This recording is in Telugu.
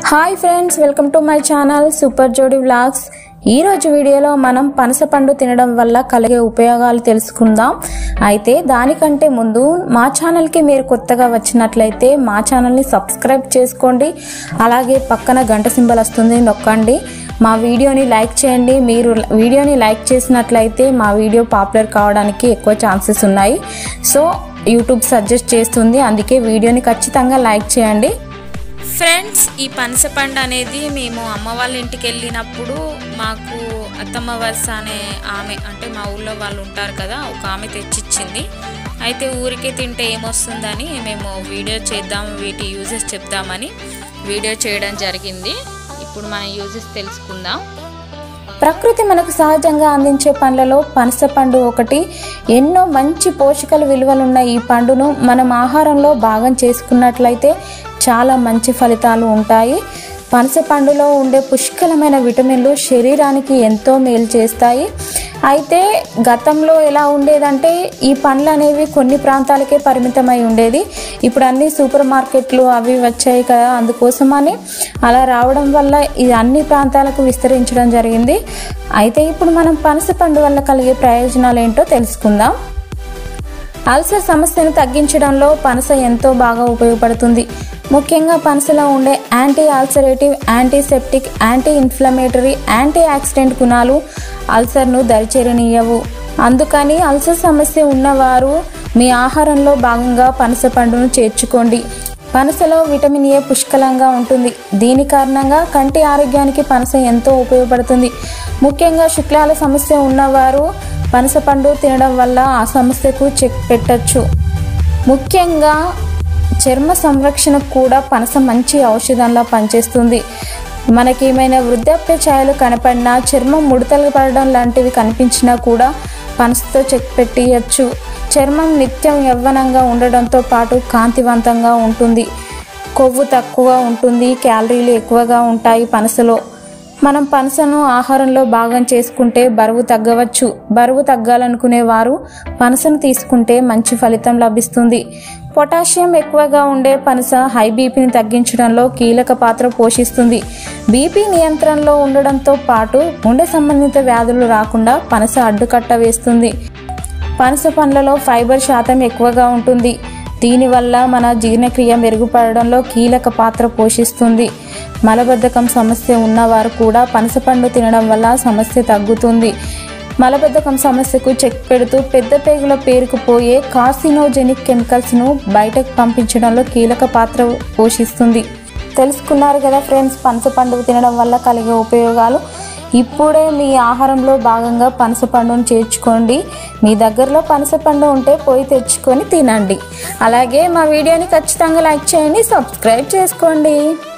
hi friends welcome to my channel super Jodi vlogs ఈ రోజు వీడియోలో మనం పనస పండు తినడం వల్ల కలిగే ఉపయోగాలు తెలుసుకుందాం అయితే దానికంటే ముందు మా ఛానల్కి మీరు కొత్తగా వచ్చినట్లయితే మా ఛానల్ని సబ్స్క్రైబ్ చేసుకోండి అలాగే పక్కన గంట సింబల్ వస్తుంది నొక్కండి మా వీడియోని లైక్ చేయండి మీరు వీడియోని లైక్ చేసినట్లయితే మా వీడియో పాపులర్ కావడానికి ఎక్కువ ఛాన్సెస్ ఉన్నాయి సో యూట్యూబ్ సజెస్ట్ చేస్తుంది అందుకే వీడియోని ఖచ్చితంగా లైక్ చేయండి ఫ్రెండ్స్ ఈ పనసపండు అనేది మేము అమ్మ వాళ్ళ ఇంటికి వెళ్ళినప్పుడు మాకు అత్తమ్మ వరుస అనే ఆమె అంటే మా ఊళ్ళో వాళ్ళు ఉంటారు కదా ఒక ఆమె తెచ్చిచ్చింది అయితే ఊరికే తింటే ఏమొస్తుందని మేము వీడియో చేద్దాం వీటి యూజెస్ చెప్దామని వీడియో చేయడం జరిగింది ఇప్పుడు మన యూజెస్ తెలుసుకుందాం ప్రకృతి మనకు సహజంగా అందించే పండ్లలో పనస పండు ఒకటి ఎన్నో మంచి పోషకాల విలువలున్న ఈ పండును మనం ఆహారంలో భాగం చేసుకున్నట్లయితే చాలా మంచి ఫలితాలు ఉంటాయి పనస పండులో ఉండే పుష్కలమైన విటమిన్లు శరీరానికి ఎంతో మేలు చేస్తాయి అయితే గతంలో ఎలా ఉండేదంటే ఈ పండ్లు అనేవి కొన్ని ప్రాంతాలకే పరిమితమై ఉండేది ఇప్పుడు అన్ని సూపర్ మార్కెట్లు అవి వచ్చాయి కదా అందుకోసమని అలా రావడం వల్ల ఇది అన్ని ప్రాంతాలకు విస్తరించడం జరిగింది అయితే ఇప్పుడు మనం పనస పండు వల్ల కలిగే ప్రయోజనాలు ఏంటో తెలుసుకుందాం అల్సర్ సమస్యను తగ్గించడంలో పనస ఎంతో బాగా ఉపయోగపడుతుంది ముఖ్యంగా పనసలో ఉండే anti ulcerative antiseptic anti inflammatory anti oxidant గుణాలు అల్సర్ను దరిచేరనీయవు అందుకని అల్సర్ సమస్య ఉన్నవారు మీ ఆహారంలో భాగంగా పనస పండును చేర్చుకోండి పనసలో విటమిన్ ఏ పుష్కలంగా ఉంటుంది దీని కారణంగా కంటి ఆరోగ్యానికి పనస ఎంతో ఉపయోగపడుతుంది ముఖ్యంగా శుక్లాల సమస్య ఉన్నవారు పనస పండు తినడం వల్ల ఆ సమస్యకు చెక్ పెట్టచ్చు ముఖ్యంగా చర్మ సంరక్షణకు కూడా పనస మంచి ఔషధంలా పనిచేస్తుంది మనకి ఏమైనా వృద్ధాప్య ఛాయలు కనపడినా చర్మం ముడతలు పడడం లాంటివి కనిపించినా కూడా పనసతో చెక్ పెట్టియచ్చు చర్మం నిత్యం యవ్వనంగా ఉండడంతో పాటు కాంతివంతంగా ఉంటుంది కొవ్వు తక్కువ ఉంటుంది క్యాలరీలు ఎక్కువగా ఉంటాయి పనసలో మనం పనసను ఆహారంలో భాగం చేసుకుంటే బరువు తగ్గవచ్చు బరువు తగ్గాలనుకునే వారు పనసను తీసుకుంటే మంచి ఫలితం లభిస్తుంది పొటాషియం ఎక్కువగా ఉండే పనస హై బీపీని తగ్గించడంలో కీలక పాత్ర పోషిస్తుంది బీపీ నియంత్రణలో ఉండడంతో పాటు గుండె సంబంధిత వ్యాధులు రాకుండా పనస అడ్డుకట్ట వేస్తుంది పనస పండ్లలో ఫైబర్ శాతం ఎక్కువగా ఉంటుంది దీనివల్ల మన జీర్ణక్రియ మెరుగుపడడంలో కీలక పాత్ర పోషిస్తుంది మలబద్ధకం సమస్య ఉన్నవారు కూడా పనసపండు తినడం వల్ల సమస్య తగ్గుతుంది మలబద్ధకం సమస్యకు చెక్ పెడుతూ పెద్ద పేగుల పేరుకుపోయే కార్సినోజెనిక్ కెమికల్స్ను బయటకు పంపించడంలో కీలక పాత్ర పోషిస్తుంది తెలుసుకున్నారు కదా ఫ్రెండ్స్ పనస పండుగ తినడం వల్ల కలిగే ఉపయోగాలు ఇప్పుడే మీ ఆహారంలో భాగంగా పనస పండును చేర్చుకోండి మీ దగ్గరలో పనస పండు ఉంటే పోయి తెచ్చుకొని తినండి అలాగే మా వీడియోని ఖచ్చితంగా లైక్ చేయండి సబ్స్క్రైబ్ చేసుకోండి